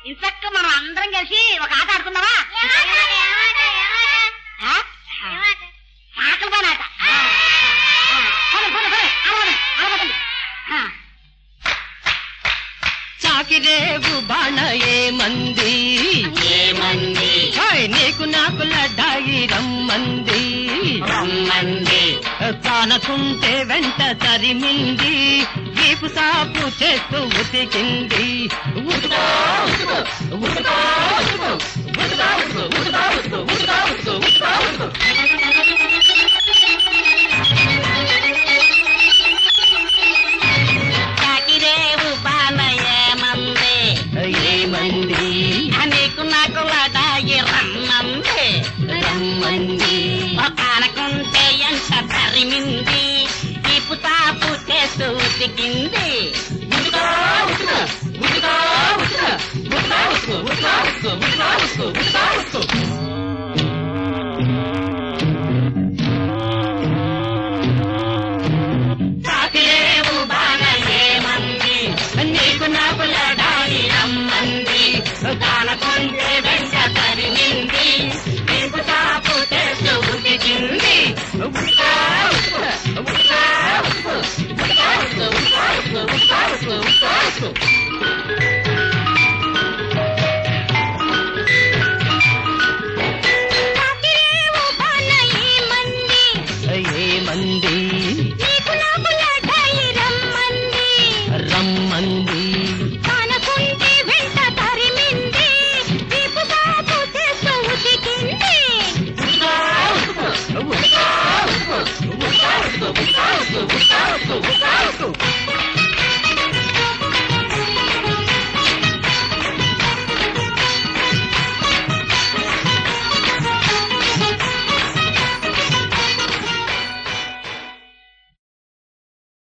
ఇంతక్క మనం అందరం కలిసి ఒక ఆట ఆడుకుందామా ఆ? ఆకలి పని ఆట ఆ. ఆ. పద, పద, పద. ఆడవదండి, ఆడవదండి. ఆ. చాకిరేవు బాణ ఏమంది ఏమంది హాయ్ నీకు నాకు లడ్డాయి రమ్మంది రమ్మంది తానకుంటే వెంట తరిమింది వీపు సాపు చేస్తూ ఉతికింది ఉతుకో, ఉతుకో, ఉతుకో, ఉతుకో, ఉతుకో, ఉతుకో, ఉతుకో, ఉతుకో, ఉతుకో, ఉతుకో, ఉతుకో, ఉతుకో. చాకిరేవు బాణ ఏమంది ఏమంది నీకు నాకు లడాయి రమ్మంది రమ్మంది ఒకనకుంటే ఎంత తరిమింది ఇపు తాపు చేస్తూ ఉతికింది ఉతుకో, ఉతుకో, ఉతుకో, ఉతుకో, ఉతుకో, ఉతుకో, ఉతుకో, ఉతుకో, ఉతుకో, ఉతుకో, ఉతుకో, ఉతుకో. చాకిరేవు బాణ ఏమంది నీకు నాకు లడాయి రమ్మంది దానకుంటే వెంట తరిమింది ఇపు తాపు చేస్తూ ఉతికింది ఉతుకో, ఉతుకో, ఉతుకో, ఉతుకో, ఉతుకో, ఉతుకో, ఉతుకో, ఉతుకో, ఉతుకో, ఉతుకో, ఉతుకో.